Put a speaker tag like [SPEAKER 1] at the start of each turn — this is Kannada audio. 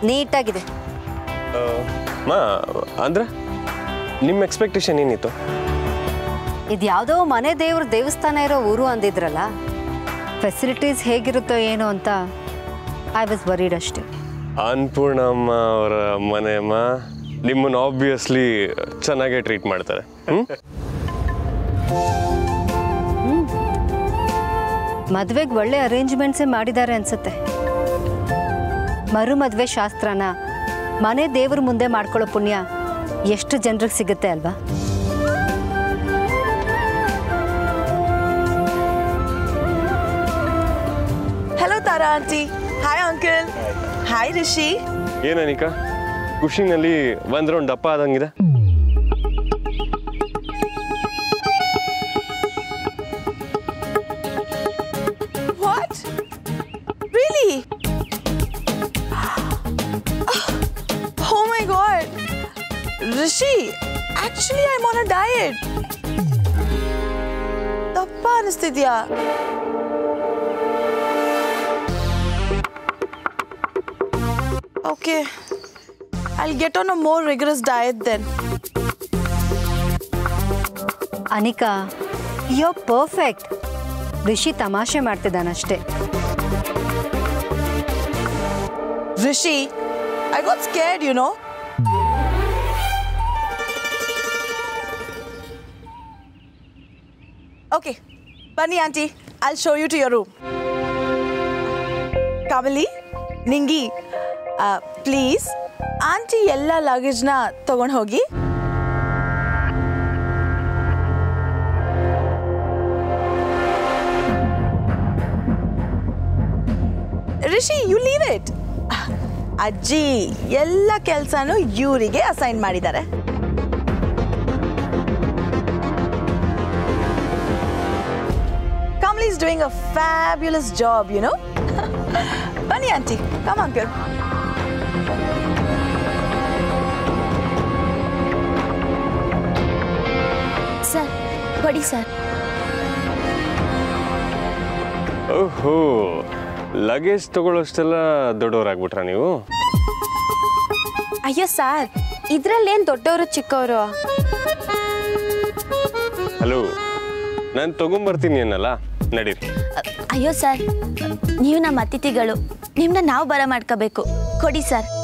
[SPEAKER 1] ನೀಟಾಗಿದೆ
[SPEAKER 2] ಮಾ ಅಂದ್ರೆ ನಿಮ್ಮ ಎಕ್ಸ್ಪೆಕ್ಟೇಷನ್ ಏನಿತ್ತು
[SPEAKER 1] ಇದು ಯಾವುದೋ ಮನೆ ದೇವ್ರ ದೇವಸ್ಥಾನ ಇರೋ ಊರು ಅಂದಿದ್ರಲ್ಲ ಫೆಸಿಲಿಟೀಸ್ ಹೇಗಿರುತ್ತೋ ಏನೋ ಅಂತ ಐ ವಾಸ್ ವರೀಡ್ ಅಷ್ಟೇ
[SPEAKER 2] ಅನ್ನಪೂರ್ಣಮ್ಮ ಅವರ ಮನೆ ಅಮ್ಮ ನಿಮ್ಮನ್ನು ಆಬ್ವಿಯಸ್ಲಿ ಚೆನ್ನಾಗೇ ಟ್ರೀಟ್ ಮಾಡ್ತಾರೆ ಹ್ಞೂ
[SPEAKER 1] ಮದುವೆಗೆ ಒಳ್ಳೆ ಅರೇಂಜ್ಮೆಂಟ್ಸೇ ಮಾಡಿದ್ದಾರೆ ಅನ್ಸುತ್ತೆ ಮರು ಮದುವೆ ಶಾಸ್ತ್ರನ ಮನೆ ದೇವ್ರ ಮುಂದೆ ಮಾಡ್ಕೊಳ್ಳೋ ಪುಣ್ಯ ಎಷ್ಟು ಜನರಿಗೆ ಸಿಗುತ್ತೆ ಅಲ್ವಾ
[SPEAKER 3] hello Tara aunty hi uncle hi Rishi
[SPEAKER 2] ಏನನಿಕಾ ಖುಷಿನಲ್ಲಿ ಒಂದ್ ರೌಂಡ್ ದಪ್ಪ ಆದಂಗಿದೆ
[SPEAKER 3] what really oh my God Rishi actually I on a diet ದಪ್ಪ ಅನಿಸ್ತಿದ್ಯಾ okay I'll get on a more rigorous diet then
[SPEAKER 1] Anika yo perfect Rishi ತಮಾಷೆ ಮಾಡ್ತಿದ್ದಾನಷ್ಟೇ
[SPEAKER 3] Rishi, I got scared, you know. Okay, Bunny Auntie, I'll show you to your room. Kamali, Ningi, uh, please, aunty ಎಲ್ಲ ಲಗೇಜ್ನ ತಗೊಂಡು ಹೋಗಿ ರಿಷಿ ಯು ಲೀವ್ ಇಟ್ ಅಜ್ಜಿ ಎಲ್ಲ ಕೆಲಸನೂ ಇವರಿಗೆ ಅಸೈನ್ ಮಾಡಿದ್ದಾರೆ Kamli is doing a fabulous job you know ಬನ್ನಿ ಆಂಟಿ ಕಮ್ ಅಂಕಲ್
[SPEAKER 4] ಸರ್ ಕೊಡಿ ಸರ್
[SPEAKER 2] ಓಹೋ ಲಗೇಜ್ ತಗೊಳ್ಳೋಷ್ಟೆಲ್ಲ ದೊಡ್ಡವರಾಗ್ಬಿಟ್ರಾ ನೀವು
[SPEAKER 4] ಅಯ್ಯೋ ಸರ್ ಇದ್ರಲ್ಲೇನು ದೊಡ್ಡವರು ಚಿಕ್ಕವರು
[SPEAKER 2] ಹಲೋ ನಾನು ತಗೊಂಬರ್ತೀನಿ ಅನ್ನಲ್ಲ ನಡೀರಿ
[SPEAKER 4] ಅಯ್ಯೋ ಸರ್ ನೀವು ನಮ್ಮ ಅತಿಥಿಗಳು ನಿಮ್ಮನ್ನ ನಾವು ಬರ ಮಾಡ್ಕೋಬೇಕು ಕೊಡಿ ಸರ್